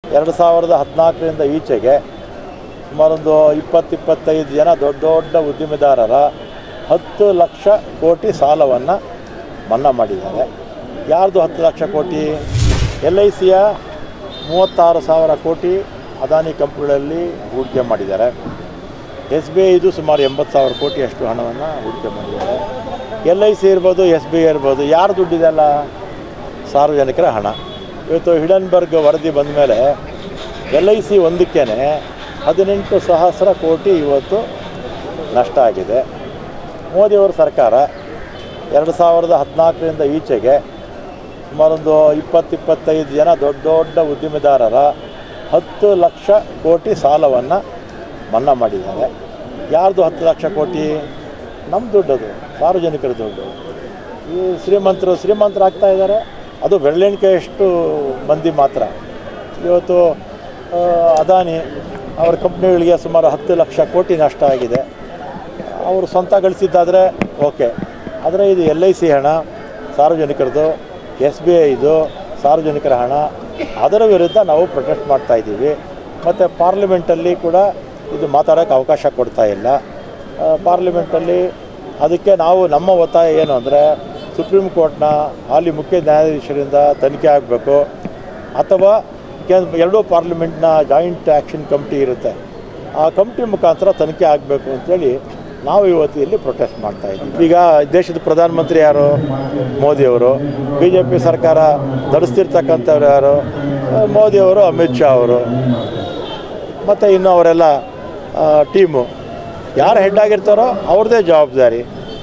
ಎರಡು ಸಾವಿರದ ಹದಿನಾಲ್ಕರಿಂದ ಈಚೆಗೆ ಸುಮಾರೊಂದು ಇಪ್ಪತ್ತು ಇಪ್ಪತ್ತೈದು ಜನ ದೊಡ್ಡ ದೊಡ್ಡ ಉದ್ದಿಮೆದಾರರ ಹತ್ತು ಲಕ್ಷ ಕೋಟಿ ಸಾಲವನ್ನು ಮನ್ನಾ ಮಾಡಿದ್ದಾರೆ ಯಾರ್ದು ಹತ್ತು ಲಕ್ಷ ಕೋಟಿ ಎಲ್ ಐ ಸಿಯ ಮೂವತ್ತಾರು ಸಾವಿರ ಕೋಟಿ ಅದಾನಿ ಕಂಪ್ನಿಗಳಲ್ಲಿ ಹೂಡಿಕೆ ಮಾಡಿದ್ದಾರೆ ಎಸ್ ಬಿ ಐದು ಸುಮಾರು ಎಂಬತ್ತು ಸಾವಿರ ಕೋಟಿ ಅಷ್ಟು ಹಣವನ್ನು ಹೂಡಿಕೆ ಮಾಡಿದ್ದಾರೆ ಎಲ್ ಐ ಸಿ ಇರ್ಬೋದು ಎಸ್ ಬಿ ಐ ಇರ್ಬೋದು ಯಾರು ದುಡ್ಡಿದೆಲ್ಲ ಸಾರ್ವಜನಿಕರ ಹಣ ಇವತ್ತು ಹಿಡನ್ಬರ್ಗ್ ವರದಿ ಬಂದ ಮೇಲೆ ಎಲ್ ಐ ಸಿ ಒಂದಕ್ಕೇ ಹದಿನೆಂಟು ಸಹಸ್ರ ಕೋಟಿ ಇವತ್ತು ನಷ್ಟ ಆಗಿದೆ ಮೋದಿಯವರ ಸರ್ಕಾರ ಎರಡು ಸಾವಿರದ ಹದಿನಾಲ್ಕರಿಂದ ಈಚೆಗೆ ಸುಮಾರೊಂದು ಇಪ್ಪತ್ತು ಇಪ್ಪತ್ತೈದು ಜನ ದೊಡ್ಡ ದೊಡ್ಡ ಉದ್ದಿಮೆದಾರರ ಹತ್ತು ಲಕ್ಷ ಕೋಟಿ ಸಾಲವನ್ನು ಮನ್ನಾ ಮಾಡಿದ್ದಾರೆ ಯಾರ್ದು ಹತ್ತು ಲಕ್ಷ ಕೋಟಿ ನಮ್ಮ ದುಡ್ಡದು ಸಾರ್ವಜನಿಕರ ದುಡ್ಡು ಈ ಶ್ರೀಮಂತರು ಶ್ರೀಮಂತರು ಆಗ್ತಾ ಇದ್ದಾರೆ ಅದು ಬೆರಳೆಣಿಕೆಯಷ್ಟು ಮಂದಿ ಮಾತ್ರ ಇವತ್ತು ಆ, ಅದಾನಿ ಅವ್ರ ಕಂಪ್ನಿಗಳಿಗೆ ಸುಮಾರು ಹತ್ತು ಲಕ್ಷ ಕೋಟಿ ನಷ್ಟ ಆಗಿದೆ ಅವರು ಸ್ವಂತ ಗಳಿಸಿದ್ದಾದರೆ ಓಕೆ ಆದರೆ ಇದು ಎಲ್ ಐ ಸಿ ಹಣ ಸಾರ್ವಜನಿಕರದು ಎಸ್ ಬಿ ಐದು ಸಾರ್ವಜನಿಕರ ಹಣ ಅದರ ವಿರುದ್ಧ ನಾವು ಪ್ರೊಟೆಸ್ಟ್ ಮಾಡ್ತಾ ಇದ್ದೀವಿ ಮತ್ತು ಪಾರ್ಲಿಮೆಂಟಲ್ಲಿ ಕೂಡ ಇದು ಮಾತಾಡೋಕ್ಕೆ ಅವಕಾಶ ಕೊಡ್ತಾ ಇಲ್ಲ ಆ, ಪಾರ್ಲಿಮೆಂಟಲ್ಲಿ ಅದಕ್ಕೆ ನಾವು ನಮ್ಮ ಒತ್ತಾಯ ಏನು ಅಂದರೆ ಸುಪ್ರೀಂ ಕೋರ್ಟ್ನ ಹಾಲಿ ಮುಖ್ಯ ನ್ಯಾಯಾಧೀಶರಿಂದ ತನಿಖೆ ಆಗಬೇಕು ಅಥವಾ ಕೇಂದ್ರ ಎರಡೂ ಪಾರ್ಲಿಮೆಂಟ್ನ ಜಾಯಿಂಟ್ ಆ್ಯಕ್ಷನ್ ಕಮಿಟಿ ಇರುತ್ತೆ ಆ ಕಮಿಟಿ ಮುಖಾಂತರ ತನಿಖೆ ಆಗಬೇಕು ಅಂತೇಳಿ ನಾವು ಇವತ್ತು ಇಲ್ಲಿ ಪ್ರೊಟೆಸ್ಟ್ ಮಾಡ್ತಾ ಇದ್ದೀವಿ ಈಗ ದೇಶದ ಪ್ರಧಾನಮಂತ್ರಿ ಯಾರು ಮೋದಿಯವರು ಬಿ ಜೆ ಪಿ ಸರ್ಕಾರ ನಡೆಸ್ತಿರ್ತಕ್ಕಂಥವ್ರು ಯಾರು ಆ, ಮೋದಿಯವರು ಅಮಿತ್ ಶಾ ಅವರು ಮತ್ತು ಇನ್ನು ಅವರೆಲ್ಲ ಟೀಮು ಯಾರು ಹೆಡ್ ಆಗಿರ್ತಾರೋ ಅವ್ರದ್ದೇ ಜವಾಬ್ದಾರಿ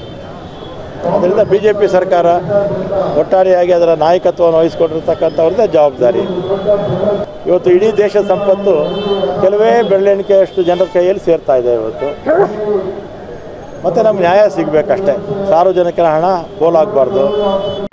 ಅದರಿಂದ ಬಿ ಜೆ ಪಿ ಸರ್ಕಾರ ಒಟ್ಟಾರೆಯಾಗಿ ಅದರ ನಾಯಕತ್ವವನ್ನು ವಹಿಸ್ಕೊಂಡಿರ್ತಕ್ಕಂಥವ್ರದ್ದೇ ಜವಾಬ್ದಾರಿ ಇವತ್ತು ಇಡೀ ದೇಶದ ಸಂಪತ್ತು ಕೆಲವೇ ಬೆರಳೆಣಿಕೆಯಷ್ಟು ಜನರ ಕೈಯಲ್ಲಿ ಸೇರ್ತಾ ಇದೆ ಇವತ್ತು ಮತ್ತು ನಮ್ಗೆ ನ್ಯಾಯ ಸಿಗಬೇಕಷ್ಟೇ ಸಾರ್ವಜನಿಕರ ಹಣ ಪೋಲಾಗಬಾರ್ದು